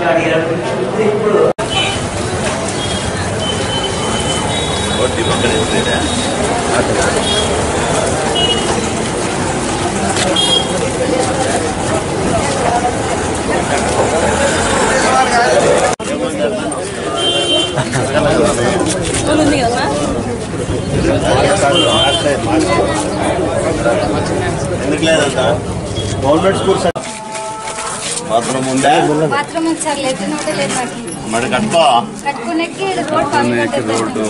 ఒకటి పక్కన ఎత్తులేదా? ఎందుకు లేదంట గవర్నమెంట్ స్కూల్ బాత్రూమ్ ఉందా బాత్రూమ్ సార్ లెట్రిన్ ఒకటే లేదు మాకు మరి కట్టుకో కట్టుకునేకి రోడ్ పంపించండి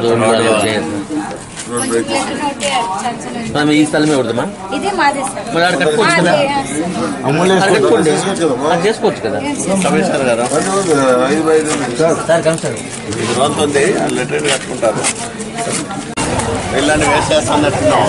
కొంచెం లెట్రిన్ ఒకటే చాలు చాలు. మనం ఈ స్థలమే కొడదామా ఇదే మాదే సార్ మరి ఆడ కట్టుకోవచ్చు కదా మాదే, సార్. ఆడ కట్టుకోండి ఆడ చేసుకోవచ్చు కదా ఏం సార్? కమిషనర్ గారు సార్ కమిషనర్ ఇది రోజుంది లెటర్ కట్టుకుంటారు వీళ్ళని వేస్ట్ చేస్తున్నట్టున్నాం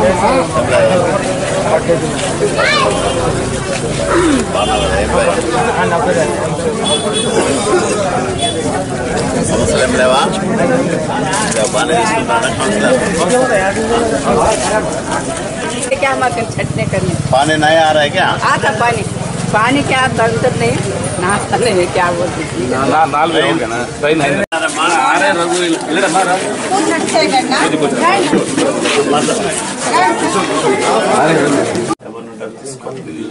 సమస్యలు ఏం లేవా ఇంకా బాగానే తీసుకుంటారా కౌన్సిలర్ क्या मकर छटने करने पानी नहीं आ रहा है क्या आता पानी पानी क्या अंदर नहीं नाश्ता नहीं क्या बोलती थी కూతురు చేయగలనా? రండి. ఏమన్నుంటారు తీసుకో.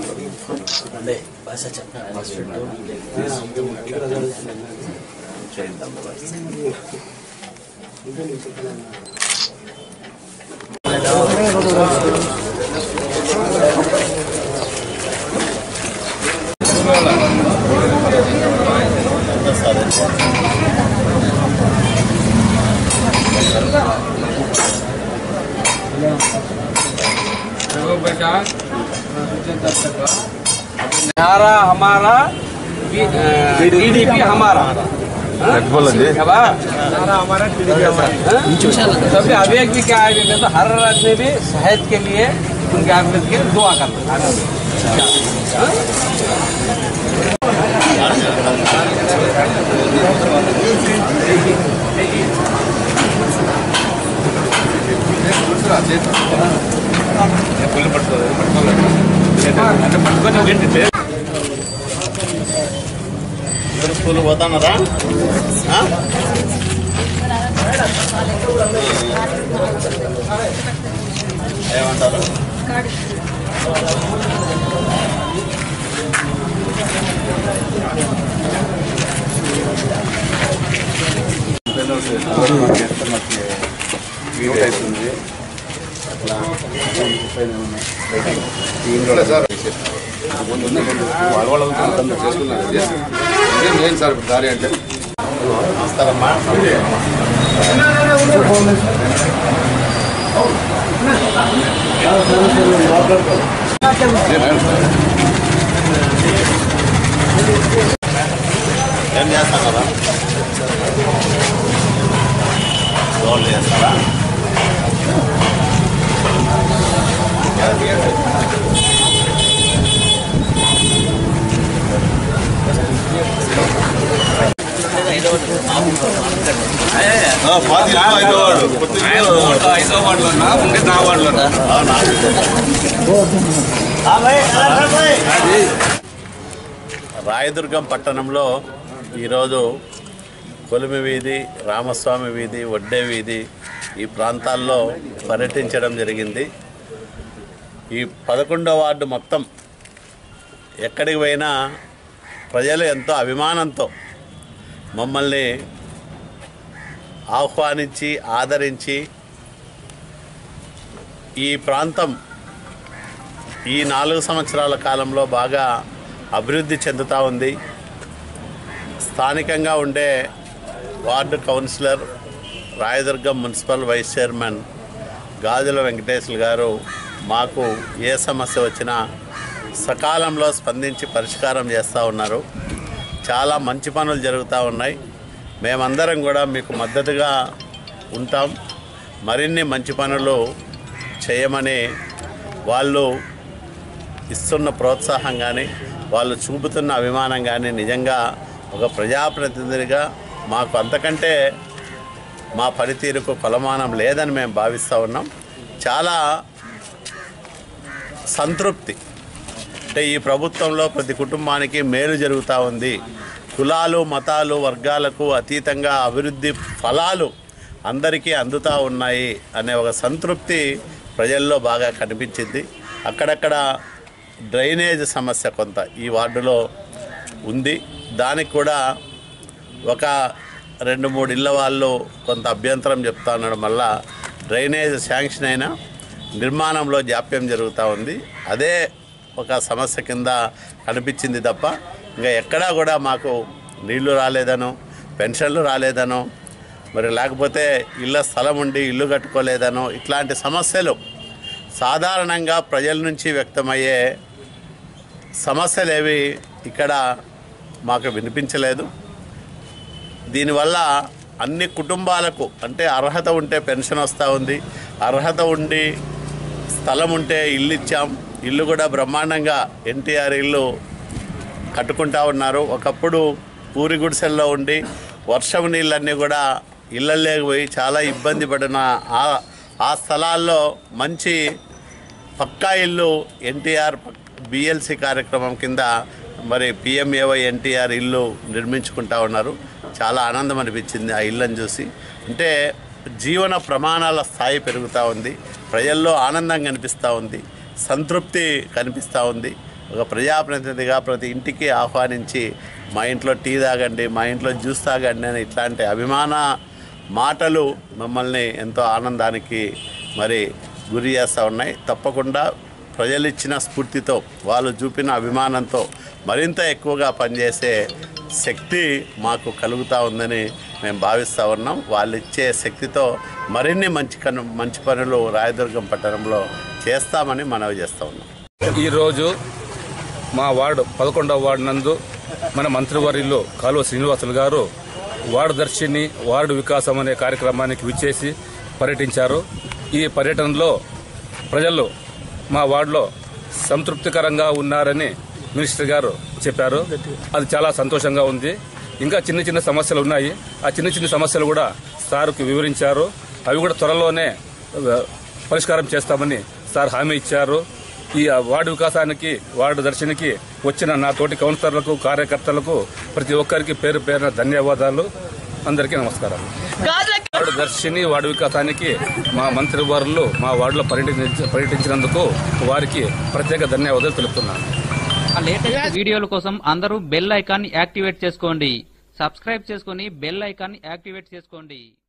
చేద్దాం సరే हमारा हमारा टीडीपी हमारा तभी अभिषेक भी क्या है तो हर आदमी भी सेहत के लिए उनके आदमी के लिए दुआ करते हैं మీరు స్కూల్ పోతున్నారా ఆ? ఏమంటారు నమస్కారమ్మా ఏం చేస్తున్నారా రోల్ చేస్తారా ఆ, పాతిలో ఐదో వాడు. ఐదో వార్డులో ఉన్నా ఉండే నా వార్డులో ఉన్నా అవునా? రాయదుర్గం పట్టణంలో ఈరోజు కొలిమి వీధి రామస్వామి వీధి వడ్డే వీధి ఈ ప్రాంతాల్లో పర్యటించడం జరిగింది ఈ పదకొండో వార్డు మొత్తం ఎక్కడికి పోయినా ప్రజలు ఎంతో అభిమానంతో మమ్మల్ని ఆహ్వానించి ఆదరించి ఈ ప్రాంతం ఈ నాలుగు సంవత్సరాల కాలంలో బాగా అభివృద్ధి చెందుతూ ఉంది స్థానికంగా ఉండే ward councillor Rayadurgam municipal vice chairman Gajula Venkateswara గారు మాకు ఏ సమస్య వచ్చినా సకాలంలో స్పందించి పరిష్కారం చేస్తూ ఉన్నారు చాలా మంచి పనులు జరుగుతూ ఉన్నాయి మేమందరం కూడా మీకు మద్దతుగా ఉంటాం మరిన్ని మంచి పనులు చేయమని వాళ్ళు ఇస్తున్న ప్రోత్సాహం కానీ వాళ్ళు చూపుతున్న అభిమానం కానీ నిజంగా ఒక ప్రజాప్రతినిధిగా మాకు అంతకంటే మా పనితీరుకు కొలమానం లేదని మేము భావిస్తూ ఉన్నాం చాలా సంతృప్తి అంటే ఈ ప్రభుత్వంలో ప్రతి కుటుంబానికి మేలు జరుగుతూ ఉంది కులాలు మతాలు వర్గాలకు అతీతంగా అభివృద్ధి ఫలాలు అందరికీ అందుతూ ఉన్నాయి అనే ఒక సంతృప్తి ప్రజల్లో బాగా కనిపించింది అక్కడక్కడ డ్రైనేజ్ సమస్య కొంత ఈ వార్డులో ఉంది దానికి కూడా ఒక రెండు మూడు ఇళ్ళ వాళ్ళు కొంత అభ్యంతరం చెప్తా ఉండడం వల్ల డ్రైనేజ్ శాంక్షన్ అయినా నిర్మాణంలో జాప్యం జరుగుతూ ఉంది అదే ఒక సమస్య కింద కనిపించింది తప్ప ఇంకా ఎక్కడా కూడా మాకు నీళ్లు రాలేదనో పెన్షన్లు రాలేదనో మరి లేకపోతే ఇళ్ళ స్థలం ఉండి ఇల్లు కట్టుకోలేదనో ఇట్లాంటి సమస్యలు సాధారణంగా ప్రజల నుంచి వ్యక్తమయ్యే సమస్యలేవి ఇక్కడ మాకు వినిపించలేదు దీనివల్ల అన్ని కుటుంబాలకు అంటే అర్హత ఉంటే పెన్షన్ వస్తూ ఉంది అర్హత ఉండి స్థలం ఉంటే ఇల్లు ఇచ్చాం ఇల్లు కూడా బ్రహ్మాండంగా ఎన్టీఆర్ ఇల్లు కట్టుకుంటా ఉన్నారు ఒకప్పుడు పూరి గుడిసెల్లో ఉండి వర్షం నీళ్ళన్నీ కూడా ఇళ్ళల్లోకి పోయి చాలా ఇబ్బంది పడిన ఆ ఆ స్థలాల్లో మంచి పక్కా ఇల్లు ఎన్టీఆర్ బిఎల్సి కార్యక్రమం కింద మరి పిఎంఏవై ఎన్టీఆర్ ఇల్లు నిర్మించుకుంటా ఉన్నారు చాలా ఆనందం అనిపించింది ఆ ఇల్లుని చూసి అంటే జీవన ప్రమాణాల స్థాయి పెరుగుతూ ఉంది ప్రజల్లో ఆనందం కనిపిస్తూ ఉంది సంతృప్తి కనిపిస్తూ ఉంది ఒక ప్రజాప్రతినిధిగా ప్రతి ఇంటికి ఆహ్వానించి మా ఇంట్లో టీ తాగండి మా ఇంట్లో జ్యూస్ తాగండి అని ఇట్లాంటి అభిమాన మాటలు మమ్మల్ని ఎంతో ఆనందానికి మరి గురి చేస్తూ ఉన్నాయి తప్పకుండా ప్రజలు ఇచ్చిన స్ఫూర్తితో వాళ్ళు చూపిన అభిమానంతో మరింత ఎక్కువగా పనిచేసే శక్తి మాకు కలుగుతూ ఉందని మేము భావిస్తూ ఉన్నాం వాళ్ళు ఇచ్చే శక్తితో మరిన్ని మంచి కను మంచి పనులు రాయదుర్గం పట్టణంలో చేస్తామని మనవి చేస్తూ ఉన్నాం ఈరోజు మా వార్డు పదకొండవ వార్డు నందు మన మంత్రివర్యులు కాలువ శ్రీనివాసులు గారు వార్డు దర్శిని వార్డు వికాసం అనే కార్యక్రమానికి విచ్చేసి పర్యటించారు ఈ పర్యటనలో ప్రజలు మా వార్డులో సంతృప్తికరంగా ఉన్నారని మినిస్టర్ గారు చెప్పారు అది చాలా సంతోషంగా ఉంది ఇంకా చిన్న చిన్న సమస్యలు ఉన్నాయి ఆ చిన్న చిన్న సమస్యలు కూడా సార్కు వివరించారు అవి కూడా త్వరలోనే ఆ, పరిష్కారం చేస్తామని సార్ హామీ ఇచ్చారు ఈ వార్డు వికాసానికి వార్డు దర్శనికి వచ్చిన నా తోటి కౌన్సిలర్లకు కార్యకర్తలకు ప్రతి ఒక్కరికి పేరు పేరున ధన్యవాదాలు అందరికీ నమస్కారం వార్డు దర్శిని వార్డు వికాసానికి మా మంత్రి వారులు మా వార్డులో పర్యటించ పర్యటించినందుకు వారికి ప్రత్యేక ధన్యవాదాలు తెలుపుతున్నాను లేటెస్ట్ వీడియోల కోసం అందరూ బెల్ ఐకాన్ యాక్టివేట్ చేసుకోండి సబ్స్క్రైబ్ చేసుకుని బెల్ ఐకాన్ యాక్టివేట్ చేసుకోండి